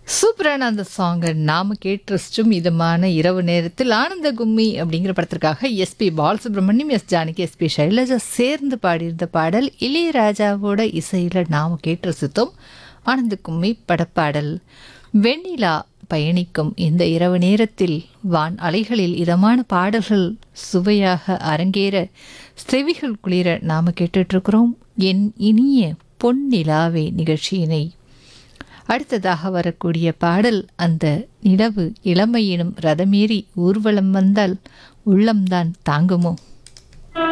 சூப்பரான அந்த சாங்கை நாம கேட்டு ரசிச்சும் இதமான இரவு நேரத்தில் ஆனந்த கும்மி அப்படிங்கிற படத்திற்காக SP Balasubrahmanyam S Janaki SP Sailaja சேர்ந்து பாடியிருந்த பாடல் இளையராஜாவோட இசையில் நாம் கேட்டு ரசித்தோம் ஆனந்த கும்மி படப்பாடல் வெண்ணிலா பயணிக்கும் இந்த இரவு நேரத்தில் வான் அலைகளில் இதமான பாடல்கள் சுவையாக அரங்கேற செவிகள் குளிர நாம் கேட்டுட்ருக்கிறோம் என் இனிய பொன்னிலாவே நிகழ்ச்சியினை அடுத்ததாக வரக்கூடிய பாடல் அந்த நிலவு இளமையினும் ரதமேறி ஊர்வலம் வந்தால் உள்ளம்தான் தாங்குமோ